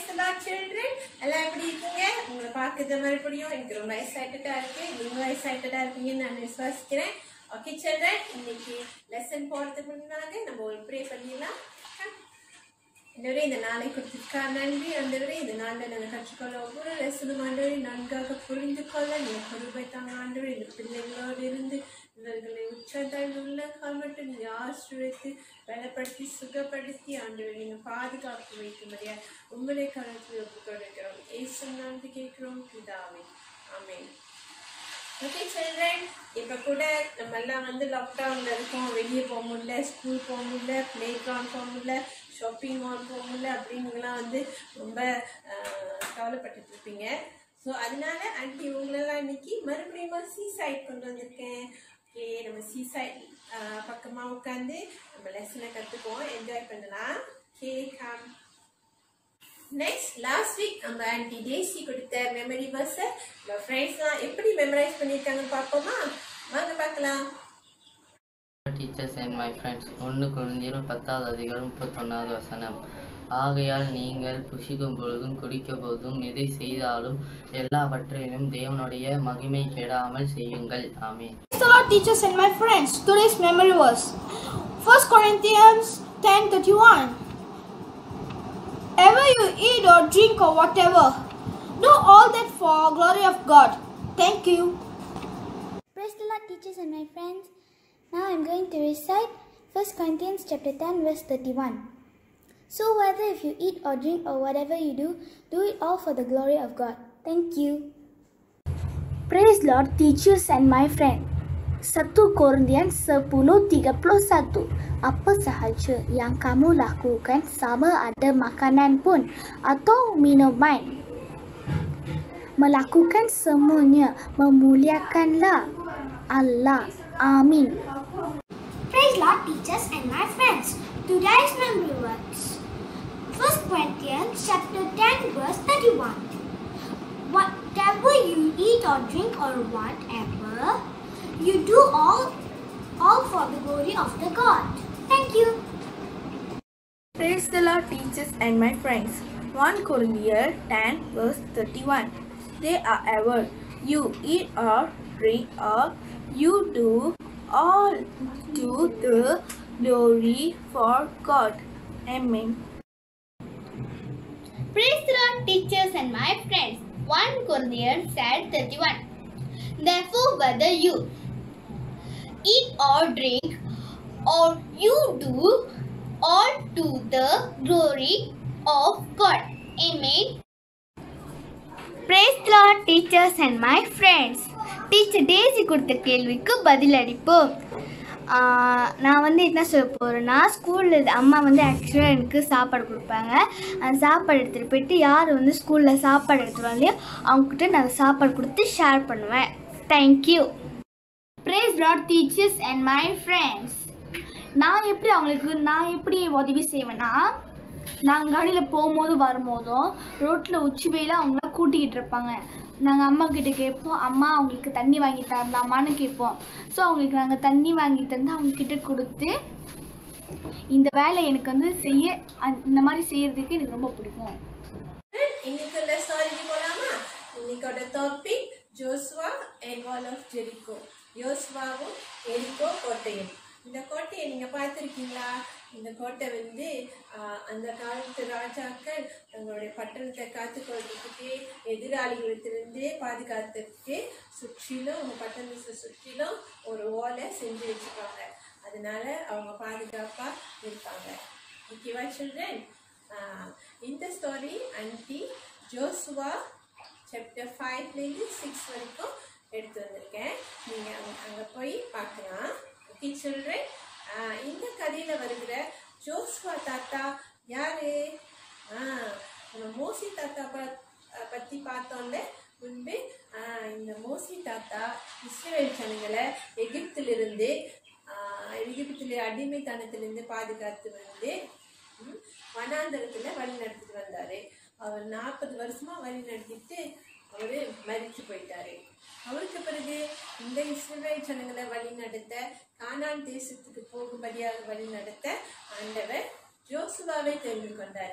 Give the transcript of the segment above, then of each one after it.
Children எல்லாம் எப்படி இருக்கீங்க உங்களை பார்க்கறது மறுபடியும் எனக்கு ரொம்ப எக்ஸைட்டடா இருக்கு நீங்களும் எக்ஸைட்டடா இருப்பீங்கன்னு நான் விசுவாசிக்கிறேன் ஓகே சில்ட்ரன் இன்னைக்கு லெசன் போறதுக்கு முன்னாடி நம்ம ஒரு ப்ரே பண்ணிடலாம் ஆண்டவரே இந்த நாளை கொடுத்துருக்கா நன்றி ஆண்டவரே இந்த நாளில் நாங்கள் கற்றுக்கொள்ள ஒவ்வொரு லெசனும் ஆண்டவரே நன்காக புரிந்து கொள்ள நீங்கள் பொறுப்பை தாங்க ஆண்டவரே இந்த பிள்ளைகளோடு இருந்து இவர்களை உச்சத்தால் உள்ள காமட்டும் நீங்கள் ஆசிரியத்து பலப்படுத்தி சுகப்படுத்தி ஆண்டவரை நீங்கள் பாதுகாப்பு வைக்கும்படியா உங்களை கருத்தில் ஒப்புக் கொடுக்கிறோம் ஏசு நான்கு கேட்கிறோம் பிதாவே ஆமென் ஓகே சில்ட்ரன் இப்போ கூட நம்ம எல்லாம் வந்து லாக்டவுனில் இருக்கோம் வெளியே போக முடியல ஸ்கூல் போக முடியல ப்ளே கிரவுண்ட் போக முடியல ஷாப்பிங் மால் போக முடியல அப்படின்னுலாம் வந்து ரொம்ப ஆஹ், கவலைப்பட்டுட்டு இருப்பீங்க ஸோ அதனால ஆண்டி உங்களெல்லாம் இன்னைக்கு மறுபடியும் சீ சைட் கொண்டு வந்திருக்கேன் ஓகே நம்ம சீ சைட் பக்கமாக உட்காந்து நம்ம லெசனை கற்றுக்குவோம் என்ஜாய் பண்ணலாம் okay come next last week நம்ம ஆன்டி டேசி கொடுத்த மெமரி பஸ்ஸை நம்ம ஃப்ரெண்ட்ஸ்லாம் எப்படி மெமரைஸ் பண்ணியிருக்காங்கன்னு பார்ப்போமா வாங்க பார்க்கலாம் டீச்சர்ஸ் அண்ட் மை ஃப்ரெண்ட்ஸ் ஒன்று குழந்தையரும் பத்தாவது அதிகாரம் முப்பத்தொன்னாவது வசனம் ஆகையால் நீங்கள் புசிக்கும் பொழுதும் குடிக்கும் பொழுதும் எதை செய்தாலும் எல்லாவற்றையும் தேவனுடைய மகிமை கெடாமல் செய்யுங்கள் ஆமென் Praise the Lord, teachers and my friends. Today's memory verse 1 Corinthians 10:31. Ever you eat or drink or whatever, do all that for glory of God. Thank you. Praise the Lord, teachers and my friends. Now I'm going to recite 1 Corinthians chapter 10, verse 31. So whether if you eat or drink or whatever you do, do it all for the glory of God. Thank you. Praise Lord, teachers and my friend. 1 Korintian 10:31 Apa sahaja yang kamu lakukan sama ada makanan pun atau minuman Melakukan semuanya memuliakanlah Allah. Amin. Praise Lord, teachers and my friends. Today's memory verse 1 Corinthians chapter 10, verse 31. Whatever you eat or drink or whatever, you do all, all for the glory of the God. Thank you. Praise the Lord, teachers and my friends. 1 Corinthians 10 verse 31. They are ever you eat or drink or you do all to the glory for God. Amen. Praise the Lord, teachers and my friends. 1 Corinthians said 31. Therefore, whether you eat or drink, or you do all to the glory of God. Amen. Praise the Lord, teachers and my friends. Teacher Daisy கொடுத்த கேள்விக்கு பதிலளிப்போம் ஆஹ் நான் வந்து என்ன சொல்ல போகிறேன்னா ஸ்கூலில் அம்மா வந்து ஆக்சுவலாக எனக்கு சாப்பாடு கொடுப்பாங்க அந்த சாப்பாடு எடுத்துகிட்டு போயிட்டு யார் வந்து ஸ்கூலில் சாப்பாடு எடுத்துருவாங்க இல்லையோ அவங்கக்கிட்ட நான் சாப்பாடு கொடுத்து ஷேர் பண்ணுவேன் thank you Praise Lord, teachers and my friends. நான் எப்படி அவங்களுக்கு நான் எப்படி உதவி செய்வேன்னா நாங்கள் கடையில் போகும்போது வரும்போதும் ரோட்டில் உச்சி வெயில அவங்கள கூட்டிக்கிட்டு இருப்பாங்க நாங்கள் அம்மா கிட்ட கேட்போம் அம்மா அவங்களுக்கு தண்ணி வாங்கி தரலாமான்னு கேட்போம் ஸோ அவங்களுக்கு நாங்கள் தண்ணி வாங்கி தந்து அவங்க கிட்ட கொடுத்து இந்த வேலை எனக்கு வந்து செய்ய அந்த- இந்த மாதிரி செய்யறதுக்கு எனக்கு ரொம்ப பிடிக்கும் இன்னைக்குள்ள ஸ்டோரிக்கு போலாமா இன்னைக்கோட topic Joshua and wall of Jericho யோஸ்வாவும் எரிகோ கோட்டையும் இந்த கோட்டையை நீங்க பார்த்துருக்கீங்களா இந்த கோட்டை வந்து ஆஹ், அந்த காலத்து ராஜாக்கள் தங்களுடைய பட்டணத்தை காத்துக்கொள்றதுக்கு எதிராளிகளிடத்திலிருந்து பாதுகாத்துக்கு சுற்றிலும் அவங்க பட்டணத்தை சுற்றிலும் ஒரு ஓலை செஞ்சு வச்சுப்பாங்க அதனால அவங்க பாதுகாப்பா இருப்பாங்க ஓகேவா சில்ட்ரன் இந்த ஸ்டோரி அன்டி ஜோசுவா சாப்டர் ஃபைவ்லேருந்து சிக்ஸ் வரைக்கும் எடுத்து வந்திருக்கேன் நீங்கள் அங்கே அங்கே போய் பார்க்கலாம் ஓகே சில்ட்ரன் இந்த கதையில் வருகிற ஜோசுவா தாத்தா யாரு ஆ நம்ம மோசி தாத்தா ப பற்றி பார்த்தோம்ல முன்பு ஆ, இந்த மோசி தாத்தா இஸ்ரேல் ஜனங்களை எகிப்திலிருந்து ஆஹ் எகிப்தில் அடிமைத்தனத்திலிருந்து பாதுகாத்து வந்து ம், வனாந்தரத்துல வழி நடத்திட்டு வந்தாரு அவர் நாற்பது வருஷமா வழி நடத்திட்டு அவரு மரிச்சு போயிட்டாரு அவருக்கு பிறகு இந்த இஸ்ரேல் ஜனங்களை வழி நடத்த கானான் தேசத்துக்கு போகும்படியாக வழி நடத்த ஆண்டவர் ஜோசுவாவை தெரிந்து கொண்டாரு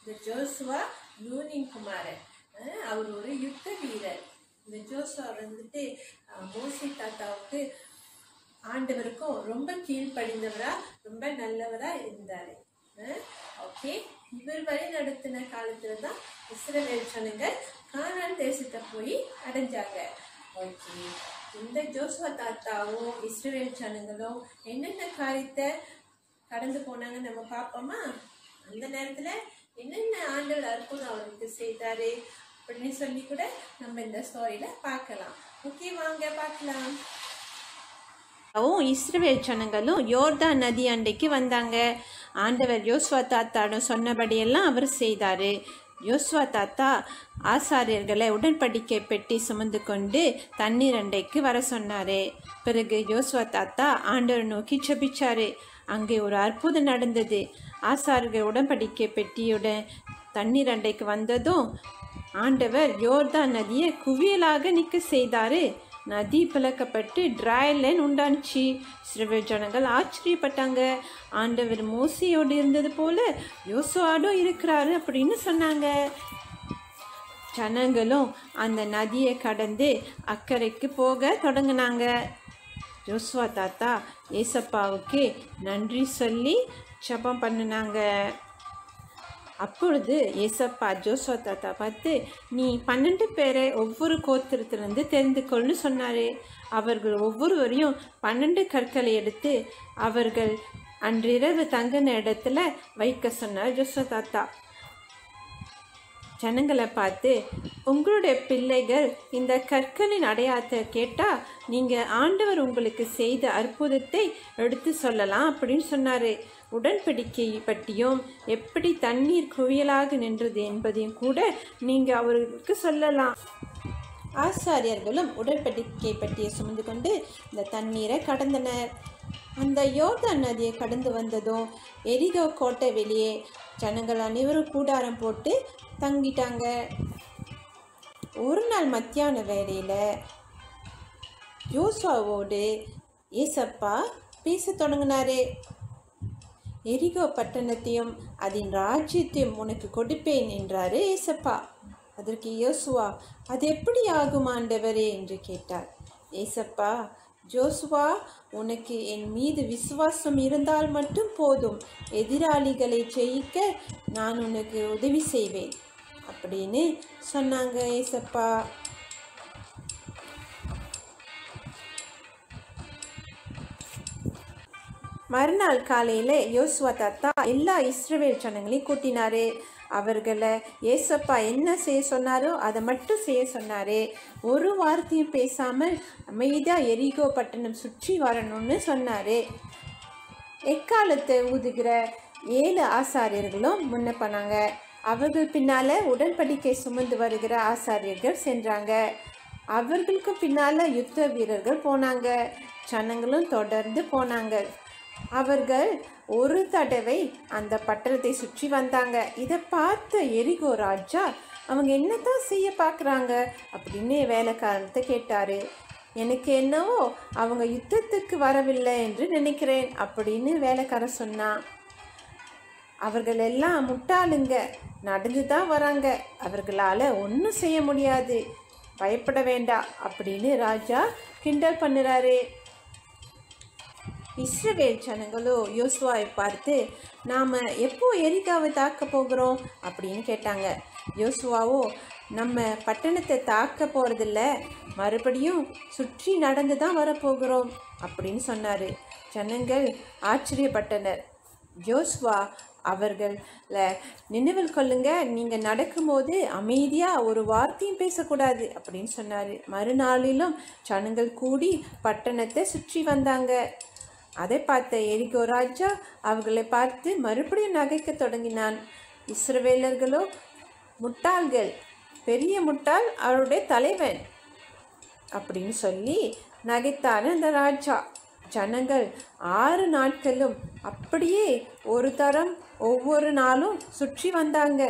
இந்த ஜோசுவா நூனின் குமாரன் அஹ் அவர் ஒரு யுத்த வீரர் இந்த ஜோசுவா வந்துட்டு அஹ், மோசே தாத்தாவுக்கு ஆண்டவருக்கும் ரொம்ப கீழ்ப்படிந்தவரா ரொம்ப நல்லவரா இருந்தாரு ஓகே இவர் வழி நடத்தின காலத்துல தான் இஸ்ரவேல் ஜனங்க கானான் தேசத்தை போய் அடைஞ்சாங்க ஓகே இந்த ஜோசுவா தாத்தாவும் இஸ்ரவேல் ஜனங்களும் என்னென்ன காரியத்தை கடந்து போனாங்க நம்ம பார்ப்போமா அந்த நேரத்துல என்னென்ன ஆண்டவர் அற்புதம் அவருக்கு செய்தாரு அப்படின்னு சொல்லி கூட நம்ம இந்த ஸ்டோரியில பார்க்கலாம் ஓகே வாங்க பார்க்கலாம் வும் இஸ்ரவேல் ஜனங்களும் யோர்தான் நதி அண்டைக்கு வந்தாங்க ஆண்டவர் யோசுவா தாத்தாடும் சொன்னபடியெல்லாம் அவர் செய்தார் யோசுவா தாத்தா ஆசாரியர்களை உடன்படிக்கை பெட்டி சுமந்து கொண்டு தண்ணீர் அண்டைக்கு வர சொன்னார் பிறகு யோசுவா தாத்தா ஆண்டவர் நோக்கி ஜெபிச்சாரு அங்கே ஒரு அற்புதம் நடந்தது ஆசாரியர்கள் உடன்படிக்கை பெட்டியுடன் தண்ணீர் அண்டைக்கு வந்ததும் ஆண்டவர் யோர்தான் நதியை குவியலாக நிற்க செய்தாரு நதி பிளக்கப்பட்டு ட்ரை லைன் உண்டானுச்சு இஸ்ரவேல் ஜனங்கள் ஆச்சரியப்பட்டாங்க ஆண்டவர் மோசையோடு இருந்தது போல யோசுவாடும் இருக்கிறாரு அப்படின்னு சொன்னாங்க ஜனங்களும் அந்த நதியை கடந்து அக்கறைக்கு போக தொடங்கினாங்க ஜோசுவா தாத்தா ஏசப்பாவுக்கு நன்றி சொல்லி ஜெபம் பண்ணினாங்க அப்பொழுது ஏசப்பா ஜோசுவா தாத்தா பார்த்து நீ பன்னெண்டு பேரை ஒவ்வொரு கோத்திரத்திலிருந்து தெரிந்து கொள்ளு சொன்னார் அவர்கள் ஒவ்வொருவரையும் பன்னெண்டு கற்களை எடுத்து அவர்கள் அன்றிரவு தங்கின இடத்துல வைக்க சொன்னார் ஜோசுவா தாத்தா ஜனங்களை பார்த்து உங்களுடைய பிள்ளைகள் இந்த கற்களின் அடையாளத்தை கேட்டால் நீங்கள் ஆண்டவர் உங்களுக்கு செய்த அற்புதத்தை எடுத்து சொல்லலாம் அப்படின்னு சொன்னார் உடன்படிக்கை பற்றியும் எப்படி தண்ணீர் குவியலாக நின்றது என்பதையும் கூட நீங்கள் அவர்களுக்கு சொல்லலாம் ஆசாரியர்களும் உடன்படிக்கை பற்றியை சுமந்து கொண்டு இந்த தண்ணீரை கடந்தனர் அந்த யோர்தான் நதியை கடந்து வந்ததும் எரிகோ கோட்டை வெளியே ஜனங்கள் அனைவரும் கூடாரம் போட்டு தங்கிட்டாங்க ஒரு நாள் மத்தியான வேளையில் யோசுவாவோடு ஏசப்பா பேசத் தொடங்கினாரு எரிகோ பட்டணத்தையும் அதன் ராஜ்யத்தையும் உனக்கு கொடுப்பேன் என்றாரு ஏசப்பா அதற்கு யோசுவா அது எப்படி ஆகும் ஆண்டவரே என்று கேட்டார் ஏசப்பா ஜோசுவா உனக்கு என் மீது விசுவாசம் இருந்தால் மட்டும் போதும் எதிராளிகளை ஜெயிக்க நான் உனக்கு உதவி செய்வேன் அப்படின்னு சொன்னாங்க ஏசப்பா மறுநாள் காலையில் யோசுவா தாத்தா எல்லா இஸ்ரவேல் ஜனங்களையும் கூட்டினாரு அவர்களை ஏசப்பா என்ன செய்ய சொன்னாரோ அதை மட்டும் செய்ய சொன்னார் ஒரு வார்த்தையும் பேசாமல் அமைதியாக எரிகோ பட்டணம் சுற்றி வரணும்னு சொன்னார் எக்காலத்தை ஊதுகிற ஏழு ஆசாரியர்களும் முன்ன பண்ணாங்க அவர்கள் பின்னால் உடன்படிக்கை சுமந்து வருகிற ஆசாரியர்கள் சென்றாங்க அவர்களுக்கு பின்னால் யுத்த வீரர்கள் போனாங்க ஜனங்களும் தொடர்ந்து போனாங்க அவர்கள் ஒரு தடவை அந்த பட்டணத்தை சுற்றி வந்தாங்க இதை பார்த்த எரிகோ ராஜா அவங்க என்னதான் செய்ய பார்க்குறாங்க அப்படின்னு வேலைக்காரத்தை கேட்டாரு எனக்கு என்னவோ அவங்க யுத்தத்துக்கு வரவில்லை என்று நினைக்கிறேன் அப்படின்னு வேலைக்காரன் சொன்னான் அவர்கள் எல்லாம் முட்டாளுங்க நடந்து தான் வராங்க அவர்களால் ஒன்றும் செய்ய முடியாது பயப்பட வேண்டாம் அப்படின்னு ராஜா கிண்டல் பண்ணுறாரு இஸ்ரவேல் ஜனங்களோ யோசுவாவை பார்த்து நாம் எப்போ எரிகாவை தாக்க போகிறோம் அப்படின்னு கேட்டாங்க யோசுவாவோ நம்ம பட்டணத்தை தாக்க போகிறதில்ல மறுபடியும் சுற்றி நடந்து தான் வரப்போகிறோம் அப்படின்னு சொன்னார் ஜனங்கள் ஆச்சரியப்பட்டனர் யோசுவா அவர்களை நினைவில் கொள்ளுங்க நீங்கள் நடக்கும்போது அமைதியாக ஒரு வார்த்தையும் பேசக்கூடாது அப்படின்னு சொன்னார் மறுநாளிலும் ஜனங்கள் கூடி பட்டணத்தை சுற்றி வந்தாங்க அதை பார்த்த எரிகோ ராஜா அவர்களை பார்த்து மறுபடியும் நகைக்க தொடங்கினான் இஸ்ரவேலர்களோ முட்டாள்கள் பெரிய முட்டாள் அவருடைய தலைவன் அப்படின்னு சொல்லி நகைத்தார் அந்த ராஜா ஜனங்கள் ஆறு நாட்களும் அப்படியே ஒரு தரம் ஒவ்வொரு நாளும் சுற்றி வந்தாங்க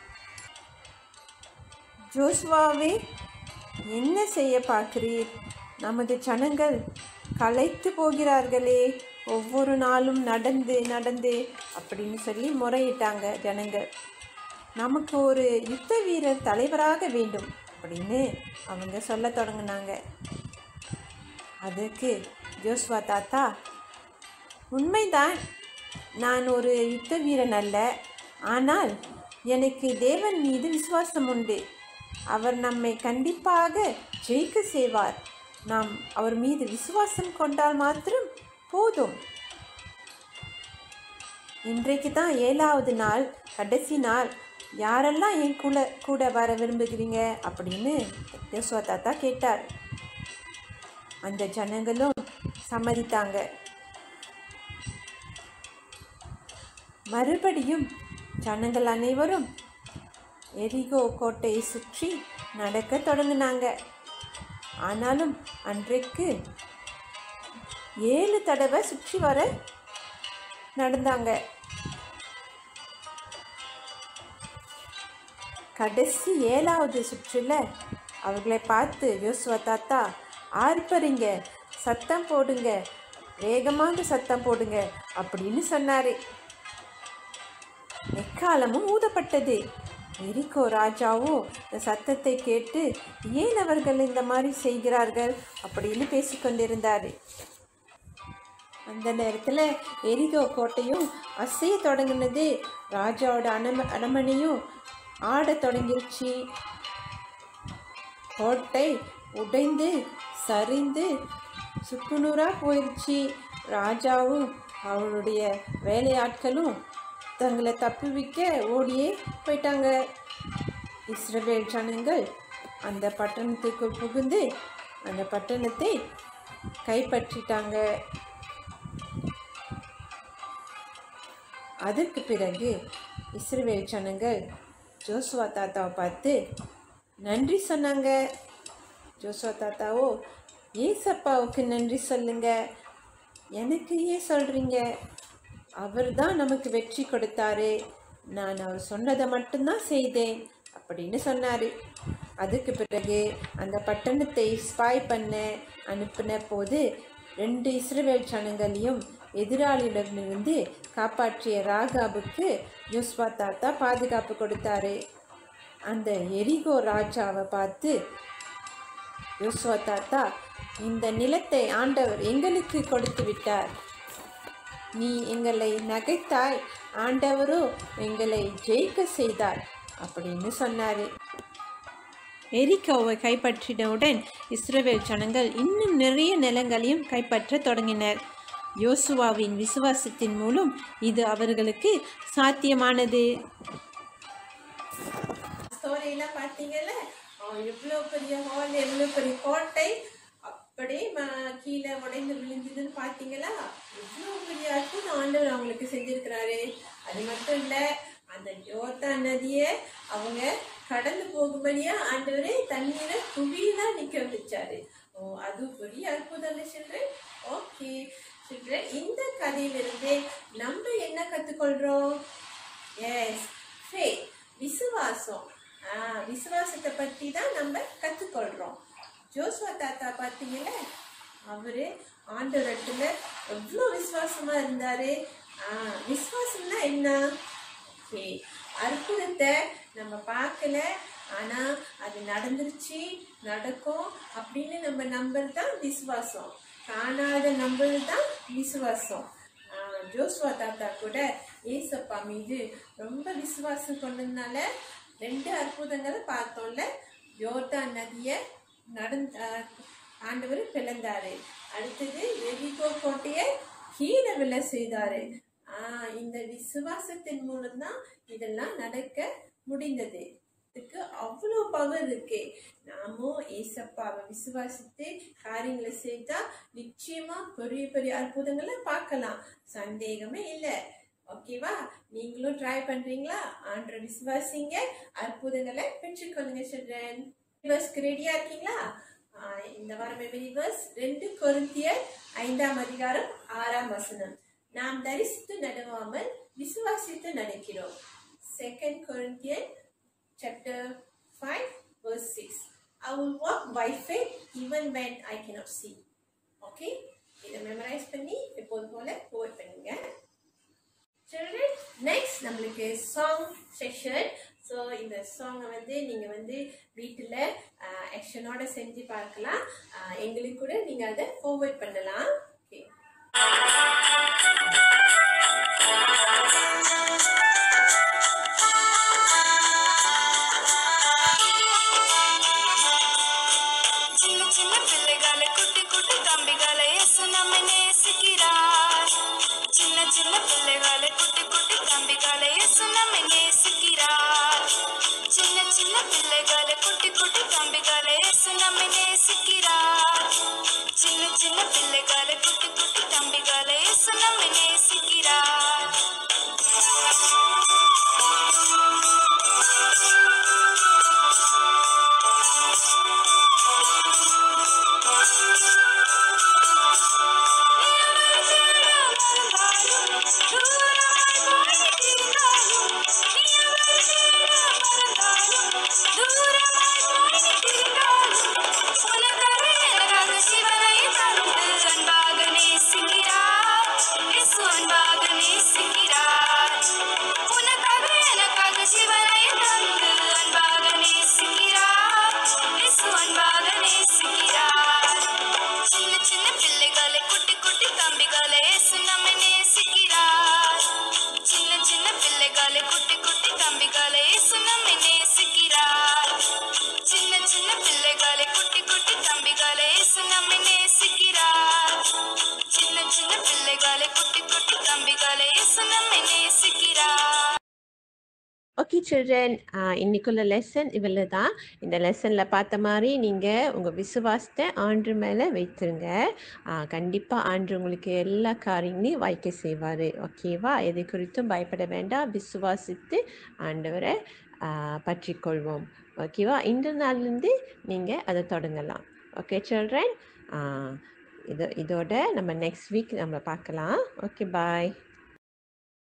ஜோஸ்வாவே என்ன செய்ய பார்க்கிறீர் நமது ஜனங்கள் களைத்து போகிறார்களே ஒவ்வொரு நாளும் நடந்து நடந்து அப்படின்னு சொல்லி முறையிட்டாங்க ஜனங்கள் நமக்கு ஒரு யுத்த வீரர் தலைவராக வேண்டும் அப்படின்னு அவங்க சொல்ல தொடங்கினாங்க அதுக்கு ஜோஸ்வா தாத்தா உண்மைதான் நான் ஒரு யுத்த வீரன் அல்ல ஆனால் எனக்கு தேவன் மீது விசுவாசம் உண்டு அவர் நம்மை கண்டிப்பாக ஜெயிக்க செய்வார் நாம் அவர் மீது விசுவாசம் கொண்டால் மாத்திரம் போதும் இன்றைக்கு தான் ஏழாவது நாள் கடைசி நாள் யாரெல்லாம் என் கூட கூட வர விரும்புகிறீங்க அப்படின்னு யோசுவா தாத்தா கேட்டார் அந்த ஜனங்களும் சம்மதித்தாங்க மறுபடியும் ஜனங்கள் அனைவரும் எரிகோ கோட்டையை சுற்றி நடக்க தொடங்கினாங்க ஆனாலும் அன்றைக்கு ஏழு தடவை சுற்றி வர நடந்தாங்க கடைசி ஏழாவது சுற்றுல அவர்களை பார்த்து யோசுவா தாத்தா ஆர்ப்பரிங்க சத்தம் போடுங்க வேகமாக சத்தம் போடுங்க அப்படின்னு சொன்னாரு எக்காலமும் ஊதப்பட்டது எரிக்கோ ராஜாவும் இந்த சத்தத்தை கேட்டு ஏன் அவர்கள் இந்த மாதிரி செய்கிறார்கள் அப்படின்னு பேசிக்கொண்டிருந்தார் அந்த நேரத்தில் எரிகோ கோட்டையும் அசைய தொடங்கினது ராஜாவோட அனம அரமனையும் ஆடத் தொடங்கிருச்சு கோட்டை உடைந்து சரிந்து சுக்குநூறாக போயிடுச்சு ராஜாவும் அவருடைய வேலையாட்களும் தங்களை தப்புவிக்க ஓடியே போயிட்டாங்க இஸ்ரவேல் ஜனங்கள் அந்த பட்டணத்துக்குள் புகுந்து அந்த பட்டணத்தை கைப்பற்றிட்டாங்க அதற்கு பிறகு இஸ்ரவேல் ஜனங்கள் ஜோசுவா தாத்தாவை பார்த்து நன்றி சொன்னாங்க ஜோசுவா தாத்தாவோ ஏசப்பாவுக்கு நன்றி சொல்லுங்க எனக்கு ஏன் சொல்கிறீங்க அவர் தான் நமக்கு வெற்றி கொடுத்தாரு நான் அவர் சொன்னதை மட்டும்தான் செய்தேன் அப்படின்னு சொன்னார் அதுக்கு பிறகு அந்த பட்டணத்தை ஸ்பாய் பண்ண அனுப்பின போது ரெண்டு இஸ்ரவேல் ஜனங்களையும் எதிராளியிடமிருந்து காப்பாற்றிய ராகாபுக்கு யோஸ்வா தாத்தா பாதுகாப்பு கொடுத்தாரு அந்த எரிகோ ராஜாவை பார்த்து யோசுவா தாத்தா இந்த நிலத்தை ஆண்டவர் எங்களுக்கு கொடுத்து விட்டார் நீ எங்களை நகைத்தாய் ஆண்டவரோ எங்களை ஜெயிக்க செய்தார் அப்படின்னு சொன்னார் எரிக்கோவை கைப்பற்றினவுடன் இஸ்ரவேல் ஜனங்கள் இன்னும் நிறைய நிலங்களையும் கைப்பற்றத் தொடங்கினர் யோசுவாவின் விசுவாசத்தின் மூலம் இது அவர்களுக்கு சாத்தியமானது ஸ்டோரியில பார்த்தீங்கல்ல அவன் எவ்வளோ பெரிய ஹால் எவ்வளோ பெரிய கோட்டை அப்படியே ம- கீழே உடைந்து விழுந்ததுன்னு பார்த்தீங்களா எவ்வளோ பெரிய அற்புதம் ஆண்டவர் அவங்களுக்கு செஞ்சிருக்கிறாரு அது மட்டும் இல்லை அந்த யோர்தா நதியை அவங்க கடந்து போகும்படியா ஆண்டவரே தண்ணீரை குவியெல்லாம் நிற்க வச்சாரு ஓ அது பெரிய அற்புதம் சில்ட்ரன் ஓகே சில்ட்ரன் இந்த கதையிலிருந்து நம்ம என்ன கற்றுக்கொள்கிறோம் எஸ் ஃபேத் விசுவாசம் ஆ, விசுவாசத்தை பற்றி தான் நம்ம கற்றுக்கொள்கிறோம் ஜோஸ்வா தாத்தா பார்த்தீங்கல்ல அவரு ஆண்டவரத்துல எவ்வளோ விசுவாசமா இருந்தாரு ஆ, விசுவாசம்னா என்ன ஓகே அற்புதத்தை நம்ம பார்க்கல ஆனா அது நடந்துருச்சு நடக்கும் அப்படின்னு நம்ம நம்பர் தான் விசுவாசம் காணாத நம்பர் தான் விசுவாசம் ஆஹ் ஜோஸ்வா தாத்தா கூட ஏசப்பா மீது ரொம்ப விசுவாசம் கொண்டதுனால ரெண்டு அற்புதங்களை பார்த்தோம்ல யோர்தான் நதியை நடந்த ஆண்டவர் பிளந்தாரு அடுத்தது எரிகோ கோட்டையை கீழே விழ செய்தாரு ஆஹ் இந்த விசுவாசத்தின் மூலம்தான் இதெல்லாம் நடக்க முடிந்தது இதுக்கு அவ்வளோ பவர் இருக்கு நாமும் ஏசப்பாவை விசுவாசித்து காரியங்களை செய்தா நிச்சயமா பெரிய பெரிய அற்புதங்களை பார்க்கலாம் சந்தேகமே இல்லை ஓகேவா நீங்களும் ட்ரை பண்றீங்களா ஆண்ட விசுவாசிங்க அற்புதங்களை பெற்றுக்கொள்ளுங்க சில்ட்ரன் ரிவர்ஸ்க்கு ரெடியா இருக்கீங்களா ஆஹ் இந்த வாரம் ரிவர்ஸ் ரெண்டு கொரிந்தியர் ஐந்தாம் அதிகாரம் ஆறாம் வசனம் நாம் தரிசித்து நடவாமல் விசுவாசித்து நடக்கிறோம் செகண்ட் கொரிந்தியர் chapter 5 verse 6 I will walk by faith even when I cannot see okay இதை மெமரைஸ் பண்ணி எப்போது போல கோட் பண்ணுங்க சில்ட்ரன் நெக்ஸ்ட் நம்மளுக்கு சாங் செக்ஷன் இந்த சாங்கை வந்து நீங்கள் வந்து வீட்டில் ஆக்ஷனோட செஞ்சு பார்க்கலாம் ஆஹ் எங்களுக்கு கூட நீங்கள் அதை ஃபார்வர்ட் பண்ணலாம் ஓகே சின்ன சின்ன பிள்ளைகளை குட்டி குட்டி தம்பிகளை இயேசு நம்மை நேசிக்கிறார் சின்ன சின்ன பிள்ளைகளை குட்டி குட்டி தம்பிகளை இயேசு நம்மை நேசிக்கிறார் சின்ன சின்ன பிள்ளைகளை குட்டி குட்டி தம்பிகளை இயேசு நம்மை நேசிக்கிறார் சின்ன சின்ன பிள்ளைகளை குட்டி குட்டி தம்பிகளை இயேசு நம்மை நேசிக்கிறார் சின்ன சின்ன பிள்ளைகளை குட்டி குட்டி தம்பிகளை இயேசு நம்மை நேசிக்கிறார் சின்ன சின்ன பிள்ளைகளை குட்டி குட்டி தம்பிகளை இயேசு நம்மை நேசிக்கிறார் சின்ன சின்ன பிள்ளைகளை குட்டி குட்டி தம்பிகளை இயேசு நம்மை நேசிக்கிறார் சின்ன சின்ன பிள்ளைகளை குட்டி குட்டி தம்பிகளை இயேசு நம்மை நேசிக்கிறார் ஓகே சில்ட்ரன் இன்னைக்குள்ள லெசன் இவ்வளோ தான் இந்த லெசனில் பார்த்த மாதிரி நீங்கள் உங்கள் விசுவாசத்தை ஆண்டு மேலே வைத்துருங்க கண்டிப்பாக ஆண்டு உங்களுக்கு எல்லா காரியங்களையும் வாய்க்க செய்வார் ஓகேவா எதை குறித்தும் பயப்பட வேண்டாம் விசுவாசித்து ஆண்டவரை பற்றி கொள்வோம் ஓகேவா இந்த நாள்லேருந்து நீங்கள் அதை தொடங்கலாம் ஓகே சில்ட்ரன் இது இதோட நம்ம நெக்ஸ்ட் வீக் நம்ம பார்க்கலாம் ஓகே பாய்